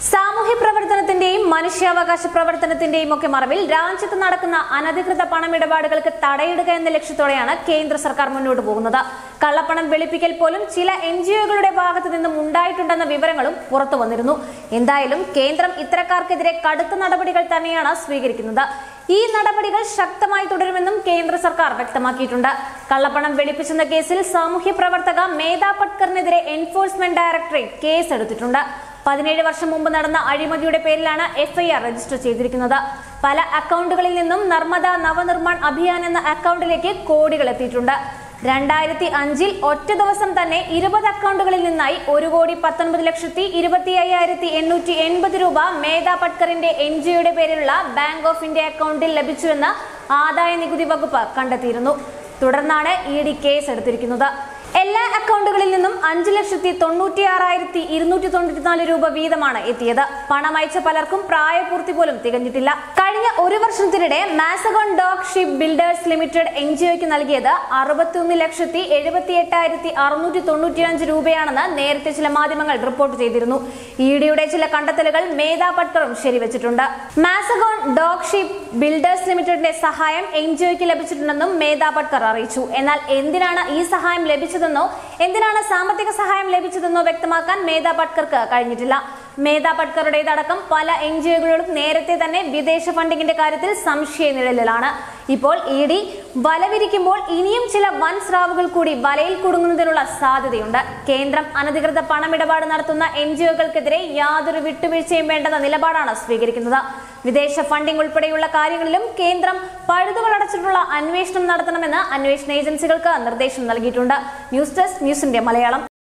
സാമൂഹ്യ പ്രവർത്തനത്തിന്റെയും മനുഷ്യാവകാശ പ്രവർത്തനത്തിന്റെയും ഒക്കെ മറവിൽ രാജ്യത്ത് നടക്കുന്ന അനധികൃത പണമിടപാടുകൾക്ക് തടയിടുക എന്ന ലക്ഷ്യത്തോടെയാണ് കേന്ദ്ര സർക്കാർ മുന്നോട്ട് പോകുന്നത് കള്ളപ്പണം വെളുപ്പിക്കൽ പോലും ചില എൻ ജി ഒകളുടെ ഭാഗത്തു നിന്നും ഉണ്ടായിട്ടുണ്ടെന്ന വിവരങ്ങളും പുറത്തു വന്നിരുന്നു എന്തായാലും കേന്ദ്രം ഇത്തരക്കാർക്കെതിരെ കടുത്ത നടപടികൾ തന്നെയാണ് സ്വീകരിക്കുന്നത് ഈ നടപടികൾ ശക്തമായി തുടരുമെന്നും കേന്ദ്ര സർക്കാർ വ്യക്തമാക്കിയിട്ടുണ്ട് കള്ളപ്പണം വെളുപ്പിച്ചെന്ന കേസിൽ സാമൂഹ്യ പ്രവർത്തക മേധാ പട്കറിനെതിരെ എൻഫോഴ്സ്മെന്റ് ഡയറക്ടറേറ്റ് കേസെടുത്തിട്ടുണ്ട് പതിനേഴ് വർഷം മുമ്പ് നടന്ന അഴിമതിയുടെ പേരിലാണ് എഫ്ഐആർ രജിസ്റ്റർ ചെയ്തിരിക്കുന്നത് പല അക്കൗണ്ടുകളിൽ നിന്നും നർമ്മദ നവനിർമ്മാൺ അഭിയാൻ എന്ന അക്കൗണ്ടിലേക്ക് കോടികൾ എത്തിയിട്ടുണ്ട് രണ്ടായിരത്തി അഞ്ചിൽ ഒറ്റ ദിവസം തന്നെ ഇരുപത് അക്കൗണ്ടുകളിൽ നിന്നായി ഒരു കോടി പത്തൊൻപത് ലക്ഷത്തി ഇരുപത്തി അയ്യായിരത്തി എണ്ണൂറ്റി എൺപത് രൂപ മേധാ പട്കറിന്റെ എൻ ജിയുടെ പേരിലുള്ള ബാങ്ക് ഓഫ് ഇന്ത്യ അക്കൗണ്ടിൽ ലഭിച്ചുവെന്ന് ആദായ നികുതി വകുപ്പ് കണ്ടെത്തിയിരുന്നു തുടർന്നാണ് ഇ ഡി കേസ് എടുത്തിരിക്കുന്നത് എല്ലാ അക്കൗണ്ടുകളിൽ നിന്നും അഞ്ച് ലക്ഷത്തി തൊണ്ണൂറ്റി ആറായിരത്തി ഇരുന്നൂറ്റി തൊണ്ണൂറ്റിനാല് രൂപ വീതമാണ് എത്തിയത് പണം അയച്ച പലർക്കും പ്രായപൂർത്തി പോലും തികഞ്ഞിട്ടില്ല കഴിഞ്ഞ ഒരു വർഷത്തിനിടെ Mazagon dock ship builders limited N G ഒക്ക് നൽകിയത് അറുപത്തിയൊന്ന് ലക്ഷത്തി എഴുപത്തി എട്ടായിരത്തി അറുന്നൂറ്റി തൊണ്ണൂറ്റിയഞ്ച് രൂപയാണെന്ന് നേരത്തെ ചില മാധ്യമങ്ങൾ റിപ്പോർട്ട് ചെയ്തിരുന്നു ഇ ഡിയുടെ ചില കണ്ടെത്തലുകൾ മേധാ പട്കറും ശരിവച്ചിട്ടുണ്ട് മാസഗോൺ ഡോഗ് ഷിപ്പ് ബിൽഡേഴ്സ് ലിമിറ്റഡിന്റെ സഹായം എൻ ജി ഒക്ക് ലഭിച്ചിട്ടുണ്ടെന്നും മേധാ പട്കർ അറിയിച്ചു എന്നാൽ എന്തിനാണ് ഈ സഹായം ലഭിച്ചതെന്നോ എന്തിനാണ് സാമ്പത്തിക സഹായം ലഭിച്ചതെന്നോ വ്യക്തമാക്കാൻ മേധാ പട്കർക്ക് കഴിഞ്ഞിട്ടില്ല മേധാ പട്കറുടേതടക്കം പല എൻ ജി ഒകളും നേരത്തെ തന്നെ വിദേശ ഫണ്ടിങ്ങിന്റെ കാര്യത്തിൽ സംശയ നിഴലിലാണ് ഇപ്പോൾ ഇ ഡി വലവിരിക്കുമ്പോൾ ഇനിയും ചില വൻ സ്രാവുകൾ കൂടി വലയിൽ കുടുങ്ങുന്നതിനുള്ള സാധ്യതയുണ്ട് കേന്ദ്രം അനധികൃത പണമിടപാട് നടത്തുന്ന എൻ ജി ഒകൾക്കെതിരെ യാതൊരു വിട്ടുവീഴ്ചയും വേണ്ടെന്ന നിലപാടാണ് സ്വീകരിക്കുന്നത് വിദേശ ഫണ്ടിംഗ് ഉൾപ്പെടെയുള്ള കാര്യങ്ങളിലും കേന്ദ്രം പഴുതുകളടച്ചിട്ടുള്ള അന്വേഷണം നടത്തണമെന്ന് അന്വേഷണ ഏജൻസികൾക്ക് നിർദ്ദേശം നൽകിയിട്ടുണ്ട് news desk news India Malayalam